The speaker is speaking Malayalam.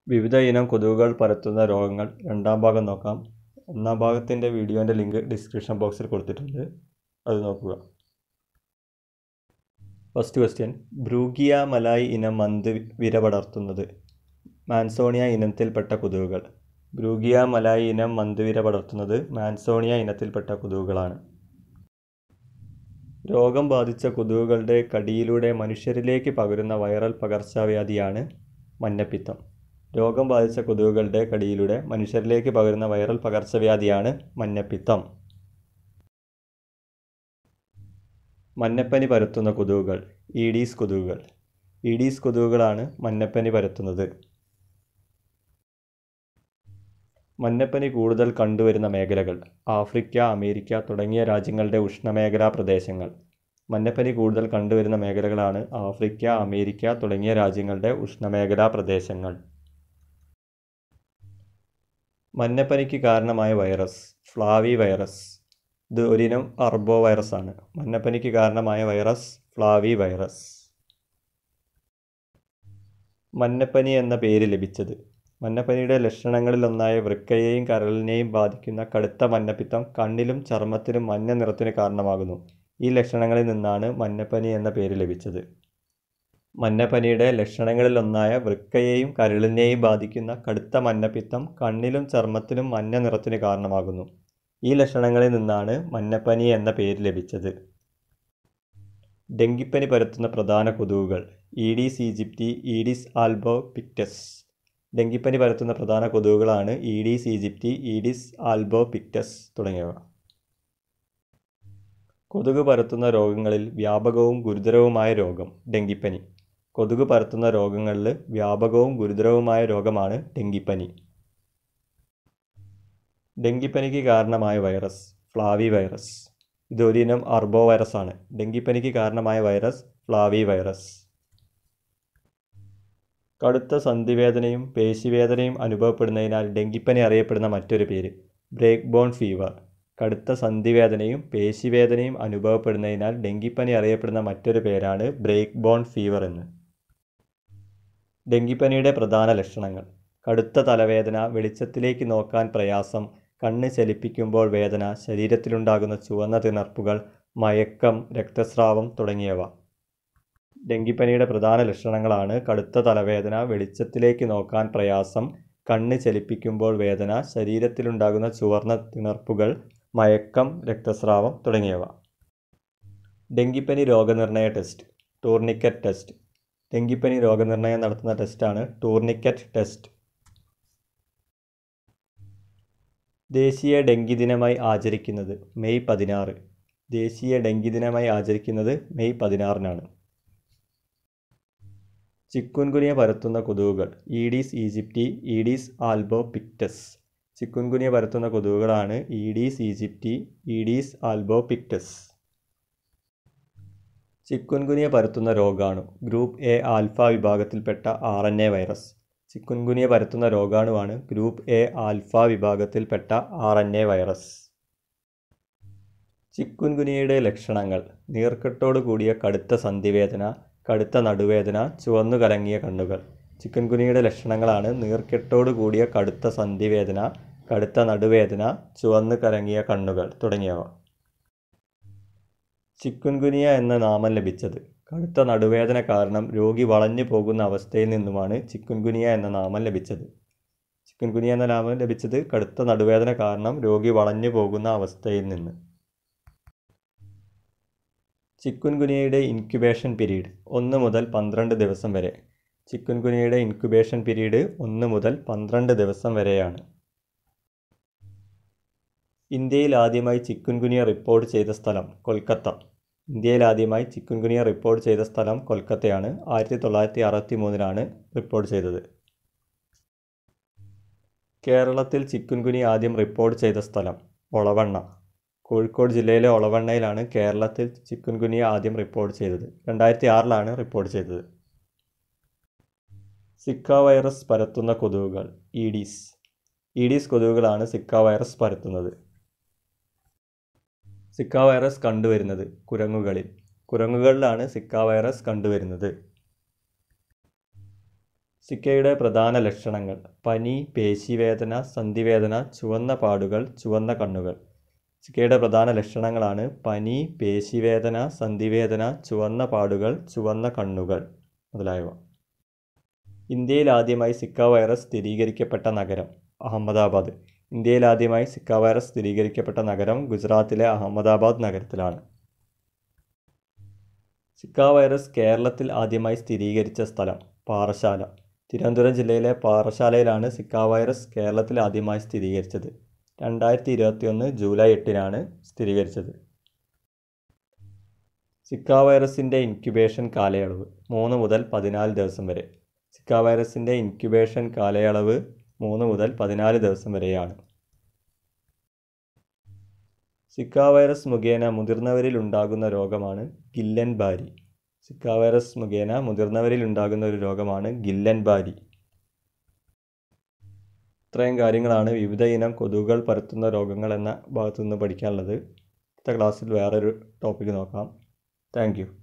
വിവിധ ഇനം കൊതുകുകൾ പരത്തുന്ന രോഗങ്ങൾ രണ്ടാം ഭാഗം നോക്കാം ഒന്നാം ഭാഗത്തിൻ്റെ വീഡിയോൻ്റെ ലിങ്ക് ഡിസ്ക്രിപ്ഷൻ ബോക്സിൽ കൊടുത്തിട്ടുണ്ട് അത് നോക്കുക ഫസ്റ്റ് ക്വസ്റ്റ്യൻ ബ്രൂഗിയ മലായി ഇനം മന്ത് വിരപടർത്തുന്നത് മാൻസോണിയ ഇനത്തിൽപ്പെട്ട കൊതുകുകൾ ബ്രൂഗിയ മലായി ഇനം മന്തുവിര പടർത്തുന്നത് മാൻസോണിയ ഇനത്തിൽപ്പെട്ട കൊതുകുകളാണ് രോഗം ബാധിച്ച കൊതുകുകളുടെ കടിയിലൂടെ മനുഷ്യരിലേക്ക് പകരുന്ന വൈറൽ പകർച്ചവ്യാധിയാണ് മഞ്ഞപ്പിത്തം രോഗം ബാധിച്ച കൊതുകുകളുടെ കടിയിലൂടെ മനുഷ്യരിലേക്ക് പകരുന്ന വൈറൽ പകർച്ചവ്യാധിയാണ് മഞ്ഞപ്പിത്തം മഞ്ഞപ്പനി പരത്തുന്ന കൊതുകുകൾ ഈഡീസ് കൊതുകുകൾ ഈഡീസ് കൊതുകുകളാണ് മഞ്ഞപ്പനി പരത്തുന്നത് മഞ്ഞപ്പനി കൂടുതൽ കണ്ടുവരുന്ന മേഖലകൾ ആഫ്രിക്ക അമേരിക്ക തുടങ്ങിയ രാജ്യങ്ങളുടെ ഉഷ്ണമേഖലാ പ്രദേശങ്ങൾ മഞ്ഞപ്പനി കൂടുതൽ കണ്ടുവരുന്ന മേഖലകളാണ് ആഫ്രിക്ക അമേരിക്ക തുടങ്ങിയ രാജ്യങ്ങളുടെ ഉഷ്ണമേഖലാ പ്രദേശങ്ങൾ മഞ്ഞപ്പനിക്ക് കാരണമായ വൈറസ് ഫ്ലാവി വൈറസ് ഇത് ഒരിനം അർബോ വൈറസ് ആണ് മഞ്ഞപ്പനിക്ക് കാരണമായ വൈറസ് ഫ്ലാവി വൈറസ് മഞ്ഞപ്പനി എന്ന പേര് ലഭിച്ചത് മഞ്ഞപ്പനിയുടെ ലക്ഷണങ്ങളിലൊന്നായ വൃക്കയെയും കരളിനെയും ബാധിക്കുന്ന കടുത്ത മഞ്ഞപ്പിത്തം കണ്ണിലും ചർമ്മത്തിലും മഞ്ഞ നിറത്തിന് കാരണമാകുന്നു ഈ ലക്ഷണങ്ങളിൽ നിന്നാണ് മഞ്ഞപ്പനി എന്ന പേര് ലഭിച്ചത് മഞ്ഞപ്പനിയുടെ ലക്ഷണങ്ങളിലൊന്നായ വൃക്കയെയും കരളിനെയും ബാധിക്കുന്ന കടുത്ത മഞ്ഞപ്പിത്തം കണ്ണിലും ചർമ്മത്തിലും മഞ്ഞ നിറത്തിന് കാരണമാകുന്നു ഈ ലക്ഷണങ്ങളിൽ നിന്നാണ് മഞ്ഞപ്പനി എന്ന പേര് ലഭിച്ചത് ഡെങ്കിപ്പനി പരത്തുന്ന പ്രധാന കൊതുകുകൾ Aedes aegypti Aedes albopictus ഡെങ്കിപ്പനി പരത്തുന്ന പ്രധാന കൊതുകുകളാണ് Aedes aegypti Aedes albopictus തുടങ്ങിയവ കൊതുക് പരത്തുന്ന രോഗങ്ങളിൽ വ്യാപകവും ഗുരുതരവുമായ രോഗം ഡെങ്കിപ്പനി കൊതുക് പരത്തുന്ന രോഗങ്ങളിൽ വ്യാപകവും ഗുരുതരവുമായ രോഗമാണ് ഡെങ്കിപ്പനി ഡെങ്കിപ്പനിക്ക് കാരണമായ വൈറസ് ഫ്ലാവി വൈറസ് ഇത് ഒരിനം അർബോ വൈറസ് ആണ് ഡെങ്കിപ്പനിക്ക് കാരണമായ വൈറസ് ഫ്ലാവി വൈറസ് കടുത്ത സന്ധിവേദനയും പേശിവേദനയും അനുഭവപ്പെടുന്നതിനാൽ ഡെങ്കിപ്പനി അറിയപ്പെടുന്ന മറ്റൊരു പേര് ബ്രേക്ക് ബോൺ ഫീവർ കടുത്ത സന്ധിവേദനയും പേശിവേദനയും അനുഭവപ്പെടുന്നതിനാൽ ഡെങ്കിപ്പനി അറിയപ്പെടുന്ന മറ്റൊരു പേരാണ് ബ്രേക്ക് ബോൺ ഫീവർ എന്ന് ഡെങ്കിപ്പനിയുടെ പ്രധാന ലക്ഷണങ്ങൾ കടുത്ത തലവേദന വെളിച്ചത്തിലേക്ക് നോക്കാൻ പ്രയാസം കണ്ണ് ചലിപ്പിക്കുമ്പോൾ വേദന ശരീരത്തിലുണ്ടാകുന്ന ചുവന്ന തിണർപ്പുകൾ മയക്കം രക്തസ്രാവം തുടങ്ങിയവ ഡെങ്കിപ്പനിയുടെ പ്രധാന ലക്ഷണങ്ങളാണ് കടുത്ത തലവേദന വെളിച്ചത്തിലേക്ക് നോക്കാൻ പ്രയാസം കണ്ണ് ചലിപ്പിക്കുമ്പോൾ വേദന ശരീരത്തിലുണ്ടാകുന്ന ചുവന്ന തിണർപ്പുകൾ മയക്കം രക്തസ്രാവം തുടങ്ങിയവ ഡെങ്കിപ്പനി രോഗനിർണയ ടെസ്റ്റ് ടൂർണിക്കറ്റ് ടെസ്റ്റ് ഡെങ്കിപ്പനി രോഗനിർണയം നടത്തുന്ന ടെസ്റ്റാണ് ടൂർണിക്കറ്റ് ടെസ്റ്റ് ദേശീയ ഡെങ്കി ദിനമായി ആചരിക്കുന്നത് മെയ് പതിനാറ് ദേശീയ ഡെങ്കി ദിനമായി ആചരിക്കുന്നത് മെയ് പതിനാറിനാണ് ചിക്കുൻകുനിയ പരത്തുന്ന കൊതുകുകൾ Aedes aegypti Aedes albopictus chikungunya പരത്തുന്ന കൊതുകുകളാണ് Aedes aegypti Aedes albopictus chikungunya പരത്തുന്ന രോഗാണു ഗ്രൂപ്പ് എ ആൽഫ വിഭാഗത്തിൽപ്പെട്ട R N A virus chikungunya പരത്തുന്ന രോഗാണുവാണ് ഗ്രൂപ്പ് എ ആൽഫ വിഭാഗത്തിൽപ്പെട്ട ആർ എൻ എ വൈറസ് ചിക്കുൻകുനിയയുടെ ലക്ഷണങ്ങൾ നീർക്കെട്ടോട് കൂടിയ കടുത്ത സന്ധിവേദന കടുത്ത നടുവേദന ചുവന്നു കലങ്ങിയ കണ്ണുകൾ ചിക്കൻ കുനിയുടെ ലക്ഷണങ്ങളാണ് നീർക്കെട്ടോട് കൂടിയ കടുത്ത സന്ധിവേദന കടുത്ത നടുവേദന ചുവന്നു കലങ്ങിയ കണ്ണുകൾ തുടങ്ങിയവ ചിക്കുൻ കുനിയ എന്ന നാമം ലഭിച്ചത് കടുത്ത നടുവേദന കാരണം രോഗി വളഞ്ഞു പോകുന്ന അവസ്ഥയിൽ നിന്നുമാണ് ചിക്കുൻ കുനിയ എന്ന നാമം ലഭിച്ചത് ചിക്കുൻ കുനിയ എന്ന നാമം ലഭിച്ചത് കടുത്ത നടുവേദന കാരണം രോഗി വളഞ്ഞു പോകുന്ന അവസ്ഥയിൽ നിന്ന് ചിക്കുൻകുനിയയുടെ ഇൻക്യുബേഷൻ പീരീഡ് ഒന്ന് മുതൽ പന്ത്രണ്ട് ദിവസം വരെ ചിക്കുൻകുനിയയുടെ ഇൻക്യുബേഷൻ പീരീഡ് ഒന്ന് മുതൽ പന്ത്രണ്ട് ദിവസം വരെയാണ് ഇന്ത്യയിൽ ആദ്യമായി ചിക്കുൻകുനിയ റിപ്പോർട്ട് ചെയ്ത സ്ഥലം കൊൽക്കത്ത ഇന്ത്യയിൽ ആദ്യമായി ചിക്കുൻകുനിയ റിപ്പോർട്ട് ചെയ്ത സ്ഥലം കൊൽക്കത്തയാണ് ആയിരത്തി തൊള്ളായിരത്തി അറുപത്തി മൂന്നിലാണ് റിപ്പോർട്ട് ചെയ്തത് കേരളത്തിൽ ചിക്കുൻകുനിയ ആദ്യം റിപ്പോർട്ട് ചെയ്ത സ്ഥലം ഒളവണ്ണ കോഴിക്കോട് ജില്ലയിലെ ഒളവണ്ണയിലാണ് കേരളത്തിൽ ചിക്കുൻകുനിയ ആദ്യം റിപ്പോർട്ട് ചെയ്തത് രണ്ടായിരത്തി ആറിലാണ് റിപ്പോർട്ട് ചെയ്തത് സിക്ക വൈറസ് പരത്തുന്ന കൊതുകുകൾ ഈഡീസ് ഈഡീസ് കൊതുകുകളാണ് സിക്ക വൈറസ് പരത്തുന്നത് സിക്ക വൈറസ് കണ്ടുവരുന്നത് കുരങ്ങുകളിൽ കുരങ്ങുകളിലാണ് സിക്ക വൈറസ് കണ്ടുവരുന്നത് സിക്കയുടെ പ്രധാന ലക്ഷണങ്ങൾ പനി പേശിവേദന സന്ധിവേദന ചുവന്ന പാടുകൾ ചുവന്ന കണ്ണുകൾ സിക്കയുടെ പ്രധാന ലക്ഷണങ്ങളാണ് പനി പേശിവേദന സന്ധിവേദന ചുവന്ന പാടുകൾ ചുവന്ന കണ്ണുകൾ മുതലായവ ഇന്ത്യയിൽ ആദ്യമായി സിക്ക വൈറസ് സ്ഥിരീകരിക്കപ്പെട്ട നഗരം അഹമ്മദാബാദ് ഇന്ത്യയിൽ ആദ്യമായി സിക്ക വൈറസ് സ്ഥിരീകരിക്കപ്പെട്ട നഗരം ഗുജറാത്തിലെ അഹമ്മദാബാദ് നഗരത്തിലാണ് സിക്ക വൈറസ് കേരളത്തിൽ ആദ്യമായി സ്ഥിരീകരിച്ച സ്ഥലം പാറശാല തിരുവനന്തപുരം ജില്ലയിലെ പാറശാലയിലാണ് സിക്ക വൈറസ് കേരളത്തിൽ ആദ്യമായി സ്ഥിരീകരിച്ചത് രണ്ടായിരത്തി ഇരുപത്തിയൊന്ന് ജൂലൈ എട്ടിനാണ് സ്ഥിരീകരിച്ചത് സിക്ക വൈറസിൻ്റെ ഇൻക്യുബേഷൻ കാലയളവ് മൂന്ന് മുതൽ പതിനാല് ദിവസം വരെ സിക്ക വൈറസിൻ്റെ ഇൻക്യുബേഷൻ കാലയളവ് മൂന്ന് മുതൽ പതിനാല് ദിവസം വരെയാണ് സിക്ക വൈറസ് മുഖേന മുതിർന്നവരിൽ ഉണ്ടാകുന്ന രോഗമാണ് ഗില്ലൻ ബാരി സിക്ക വൈറസ് മുഖേന മുതിർന്നവരിൽ ഉണ്ടാകുന്ന ഒരു രോഗമാണ് ഗില്ലൻ ബാരി ഇത്രയും കാര്യങ്ങളാണ് വിവിധ ഇനം കൊതുകുകൾ പരത്തുന്ന രോഗങ്ങൾ എന്ന ഭാഗത്തു നിന്ന് പഠിക്കാനുള്ളത് അടുത്ത ക്ലാസ്സിൽ വേറൊരു ടോപ്പിക്ക് നോക്കാം താങ്ക്